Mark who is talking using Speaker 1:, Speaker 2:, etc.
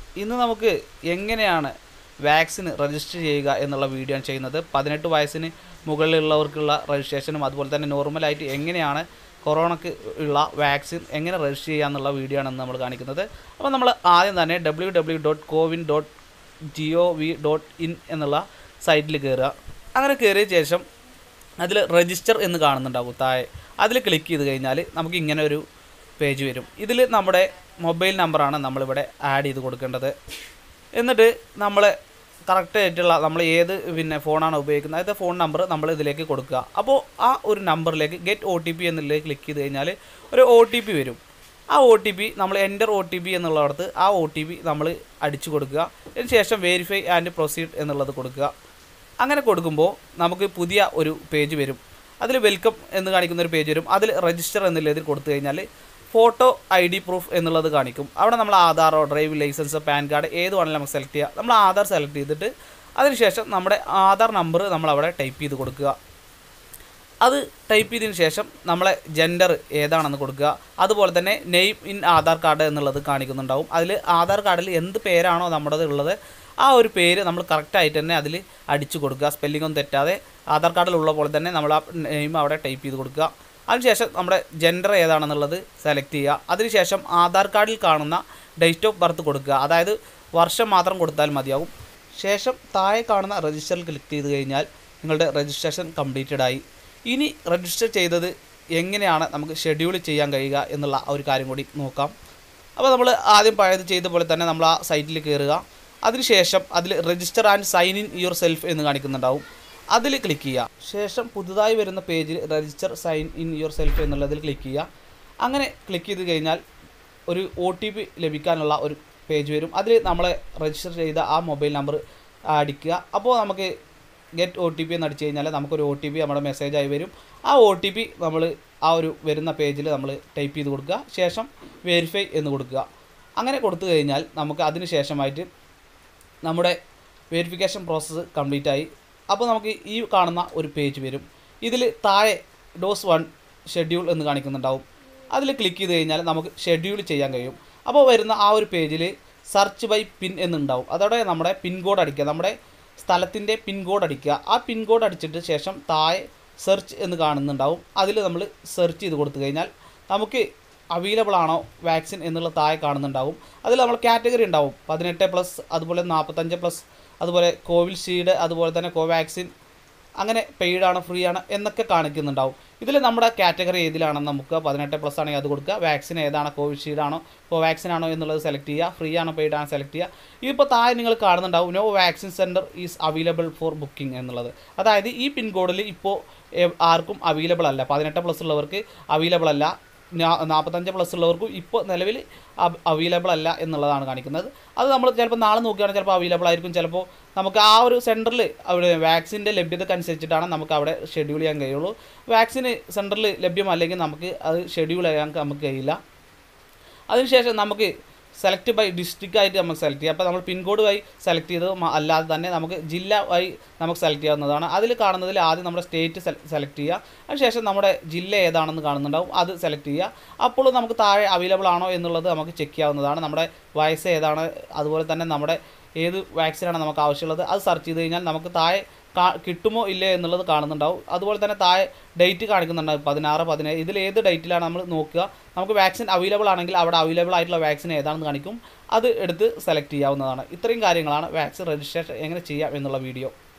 Speaker 1: ഇന്ന് നമുക്ക് എങ്ങനെയാണ് വാക്സിന് രജിസ്റ്റർ ചെയ്യുക എന്നുള്ള വീഡിയോ ആണ് ചെയ്യുന്നത് പതിനെട്ട് വയസ്സിന് മുകളിലുള്ളവർക്കുള്ള രജിസ്ട്രേഷനും അതുപോലെ തന്നെ നോർമലായിട്ട് എങ്ങനെയാണ് കൊറോണക്ക് ഉള്ള വാക്സിൻ എങ്ങനെ രജിസ്റ്റർ ചെയ്യുക എന്നുള്ള വീഡിയോ ആണ് ഇന്ന് നമ്മൾ കാണിക്കുന്നത് അപ്പോൾ നമ്മൾ ആദ്യം തന്നെ W W dot CoWIN dot G O V dot in എന്നുള്ള സൈറ്റിൽ കയറുക അങ്ങനെ കയറിയ ശേഷം അതിൽ രജിസ്റ്റർ എന്ന് കാണുന്നുണ്ടാവും താഴെ അതിൽ ക്ലിക്ക് ചെയ്ത് കഴിഞ്ഞാൽ നമുക്ക് ഇങ്ങനെ ഒരു പേജ് വരും ഇതിൽ നമ്മുടെ മൊബൈൽ നമ്പറാണ് നമ്മളിവിടെ ആഡ് ചെയ്ത് കൊടുക്കേണ്ടത് എന്നിട്ട് നമ്മൾ കറക്റ്റ് ആയിട്ടുള്ള നമ്മൾ ഏത് പിന്നെ ഫോണാണ് ഉപയോഗിക്കുന്നത് അത് ഫോൺ നമ്പർ നമ്മൾ ഇതിലേക്ക് കൊടുക്കുക അപ്പോൾ ആ ഒരു നമ്പറിലേക്ക് ഗെറ്റ് ഒ ടി പി എന്നുള്ളതിലേക്ക് ക്ലിക്ക് ചെയ്ത് കഴിഞ്ഞാൽ ഒരു ഒ ടി പി വരും ആ ഒ ടി പി നമ്മൾ എൻ്റർ ഒ ടി പി എന്നുള്ളിടത്ത് ആ ഒ ടി പി നമ്മൾ അടിച്ചു കൊടുക്കുക അതിന് ശേഷം വെരിഫൈ ആൻഡ് പ്രൊസീഡ് എന്നുള്ളത് കൊടുക്കുക അങ്ങനെ കൊടുക്കുമ്പോൾ നമുക്ക് പുതിയ ഒരു പേജ് വരും അതിൽ വെൽക്കം എന്ന് കാണിക്കുന്ന ഒരു പേജ് വരും അതിൽ രജിസ്റ്റർ എന്നുള്ളതിൽ കൊടുത്തു കഴിഞ്ഞാൽ ഫോട്ടോ ഐ ഡി പ്രൂഫ് എന്നുള്ളത് കാണിക്കും അവിടെ നമ്മൾ ആധാറോ ഡ്രൈവിംഗ് ലൈസൻസ് പാൻ കാർഡ് ഏത് വേണമെങ്കിലും നമുക്ക് സെലക്ട് ചെയ്യുക നമ്മൾ ആധാർ സെലക്ട് ചെയ്തിട്ട് അതിനുശേഷം നമ്മുടെ ആധാർ നമ്പർ നമ്മൾ അവിടെ ടൈപ്പ് ചെയ്ത് കൊടുക്കുക അത് ടൈപ്പ് ചെയ്തതിന് ശേഷം നമ്മളെ ജെൻഡർ ഏതാണെന്ന് കൊടുക്കുക അതുപോലെ തന്നെ നെയിം ഇൻ ആധാർ കാർഡ് എന്നുള്ളത് കാണിക്കുന്നുണ്ടാവും അതിൽ ആധാർ കാർഡിൽ എന്ത് പേരാണോ നമ്മുടെ ഉള്ളത് ആ ഒരു പേര് നമ്മൾ കറക്റ്റായിട്ട് തന്നെ അതിൽ അടിച്ചു കൊടുക്കുക സ്പെല്ലിംഗ് ഒന്നും തെറ്റാതെ ആധാർ കാർഡിലുള്ള പോലെ തന്നെ നമ്മൾ ആ നെയിം അവിടെ ടൈപ്പ് ചെയ്ത് കൊടുക്കുക അതിനുശേഷം നമ്മുടെ ജെൻഡർ ഏതാണെന്നുള്ളത് സെലക്ട് ചെയ്യുക അതിനുശേഷം ആധാർ കാർഡിൽ കാണുന്ന ഡേറ്റ് ഓഫ് ബർത്ത് കൊടുക്കുക അതായത് വർഷം മാത്രം കൊടുത്താൽ മതിയാവും ശേഷം താഴെ കാണുന്ന രജിസ്റ്ററിൽ ക്ലിക്ക് ചെയ്ത് കഴിഞ്ഞാൽ നിങ്ങളുടെ രജിസ്ട്രേഷൻ കംപ്ലീറ്റഡ് ആയി ഇനി രജിസ്റ്റർ ചെയ്തത് എങ്ങനെയാണ് നമുക്ക് ഷെഡ്യൂൾ ചെയ്യാൻ കഴിയുക എന്നുള്ള ആ ഒരു കാര്യം കൂടി നോക്കാം അപ്പോൾ നമ്മൾ ആദ്യം പഴയത് ചെയ്ത പോലെ തന്നെ നമ്മൾ ആ സൈറ്റിൽ കയറുക അതിനുശേഷം അതിൽ register and sign in yourself എന്ന് കാണിക്കുന്നുണ്ടാവും അതിൽ ക്ലിക്ക് ചെയ്യുക ശേഷം പുതുതായി വരുന്ന പേജിൽ register sign in yourself എന്നുള്ളതിൽ ക്ലിക്ക് ചെയ്യുക അങ്ങനെ ക്ലിക്ക് ചെയ്ത് കഴിഞ്ഞാൽ ഒരു ഒ ടി പി ലഭിക്കാനുള്ള ഒരു പേജ് വരും അതിൽ നമ്മൾ രജിസ്റ്റർ ചെയ്ത ആ മൊബൈൽ നമ്പർ അടിക്കുക അപ്പോൾ നമുക്ക് ഗെറ്റ് ഒ ടി പി എന്ന് അടിച്ചു കഴിഞ്ഞാൽ നമുക്കൊരു ഒ ടി പി നമ്മുടെ മെസ്സേജായി വരും ആ ഒ ടി പി നമ്മൾ ആ ഒരു വരുന്ന പേജിൽ നമ്മൾ ടൈപ്പ് ചെയ്ത് കൊടുക്കുക ശേഷം വെരിഫൈ എന്ന് കൊടുക്കുക അങ്ങനെ കൊടുത്തു കഴിഞ്ഞാൽ നമുക്ക് അതിന് ശേഷമായിട്ട് നമ്മുടെ വെരിഫിക്കേഷൻ പ്രോസസ്സ് കംപ്ലീറ്റ് ആയി അപ്പോൾ നമുക്ക് ഈ കാണുന്ന ഒരു പേജ് വരും ഇതിൽ താഴെ ഡോസ് വൺ ഷെഡ്യൂൾ എന്ന് കാണിക്കുന്നുണ്ടാവും അതിൽ ക്ലിക്ക് ചെയ്ത് കഴിഞ്ഞാൽ നമുക്ക് ഷെഡ്യൂൾ ചെയ്യാൻ കഴിയും അപ്പോൾ വരുന്ന ആ ഒരു പേജിൽ സെർച്ച് ബൈ പിൻ എന്നുണ്ടാവും അതോടെ നമ്മുടെ പിൻ കോഡ് അടിക്കുക നമ്മുടെ സ്ഥലത്തിൻ്റെ പിൻ കോഡ് അടിക്കുക ആ പിൻ കോഡ് അടിച്ചിട്ട് ശേഷം താഴെ സെർച്ച് എന്ന് കാണുന്നുണ്ടാവും അതിൽ നമ്മൾ സെർച്ച് ചെയ്ത് കൊടുത്തു കഴിഞ്ഞാൽ നമുക്ക് അവൈലബിൾ ആണോ വാക്സിൻ എന്നുള്ള താഴെ കാണുന്നുണ്ടാവും അതിൽ നമ്മൾ കാറ്റഗറി ഉണ്ടാവും പതിനെട്ട് പ്ലസ് അതുപോലെ നാൽപ്പത്തഞ്ച് പ്ലസ് അതുപോലെ കോവിൽഷീൽഡ് അതുപോലെ തന്നെ കോവാക്സിൻ അങ്ങനെ പെയ്ഡ് ആണ് ഫ്രീ ആണ് എന്നൊക്കെ കാണിക്കുന്നുണ്ടാവും ഇതിൽ നമ്മുടെ കാറ്റഗറി ഏതിലാണെന്ന് നമുക്ക് പതിനെട്ട് പ്ലസ് ആണെങ്കിൽ അത് കൊടുക്കുക വാക്സിൻ ഏതാണ് കോവിഷീൽഡ് ആണോ കോവാക്സിൻ ആണോ എന്നുള്ളത് സെലക്ട് ചെയ്യുക ഫ്രീ ആണോ പെയ്ഡ് ആണോ സെലക്ട് ചെയ്യുക ഇതിപ്പോൾ താഴെ നിങ്ങൾ കാണുന്നുണ്ടാവും no vaccine centre is available for booking എന്നുള്ളത് അതായത് ഈ പിൻകോഡിൽ ഇപ്പോൾ ആർക്കും അവൈലബിൾ അല്ല പതിനെട്ട് പ്ലസ് ഉള്ളവർക്ക് അവൈലബിൾ അല്ല നാൽപ്പത്തഞ്ച് പ്ലസ് ഉള്ളവർക്കും ഇപ്പോൾ നിലവിൽ അവൈലബിൾ അല്ല എന്നുള്ളതാണ് കാണിക്കുന്നത് അത് നമ്മൾ ചിലപ്പോൾ നാളെ നോക്കുകയാണെങ്കിൽ ചിലപ്പോൾ അവൈലബിൾ ആയിരിക്കും ചിലപ്പോൾ നമുക്ക് ആ ഒരു സെൻറ്ററിൽ അവിടെ വാക്സിൻ്റെ ലഭ്യതയ്ക്ക് അനുസരിച്ചിട്ടാണ് നമുക്ക് അവിടെ ഷെഡ്യൂൾ ചെയ്യാൻ കഴിയുള്ളൂ വാക്സിന് സെൻറ്ററിൽ ലഭ്യമല്ലെങ്കിൽ നമുക്ക് അത് ഷെഡ്യൂൾ ചെയ്യാൻ നമുക്ക് കഴിയില്ല അതിനുശേഷം നമുക്ക് സെലക്ട് ബൈ ഡിസ്ട്രിക്റ്റ് ആയിട്ട് നമുക്ക് സെലക്ട് ചെയ്യാം അപ്പോൾ നമ്മൾ പിൻകോഡ് വഴി സെലക്ട് ചെയ്തത് മ- അല്ലാതെ തന്നെ നമുക്ക് ജില്ല വഴി നമുക്ക് സെലക്ട് ചെയ്യാവുന്നതാണ് അതിൽ കാണുന്നതിൽ ആദ്യം നമ്മുടെ സ്റ്റേറ്റ് സെലക്ട് ചെയ്യുക അതിനുശേഷം നമ്മുടെ ജില്ല ഏതാണെന്ന് കാണുന്നുണ്ടാവും അത് സെലക്ട് ചെയ്യുക അപ്പോൾ നമുക്ക് താഴെ അവൈലബിൾ ആണോ എന്നുള്ളത് നമുക്ക് ചെക്ക് ചെയ്യാവുന്നതാണ് നമ്മുടെ വയസ്സ് ഏതാണ് അതുപോലെ തന്നെ നമ്മുടെ ഏത് വാക്സിനാണ് നമുക്ക് ആവശ്യമുള്ളത് അത് സെർച്ച് ചെയ്ത് കഴിഞ്ഞാൽ നമുക്ക് താഴെ കാ കിട്ടുമോ ഇല്ലേ എന്നുള്ളത് കാണുന്നുണ്ടാവും അതുപോലെ തന്നെ താഴെ ഡേറ്റ് കാണിക്കുന്നുണ്ടാവും പതിനാറ് പതിനേഴ് ഇതിൽ ഏത് ഡേറ്റിലാണ് നമ്മൾ നോക്കുക നമുക്ക് വാക്സിൻ അവൈലബിൾ ആണെങ്കിൽ അവിടെ അവൈലബിൾ ആയിട്ടുള്ള വാക്സിൻ ഏതാണെന്ന് കാണിക്കും അത് എടുത്ത് സെലക്ട് ചെയ്യാവുന്നതാണ് ഇത്രയും കാര്യങ്ങളാണ് വാക്സിൻ രജിസ്ട്രേഷൻ എങ്ങനെ ചെയ്യാം എന്നുള്ള വീഡിയോ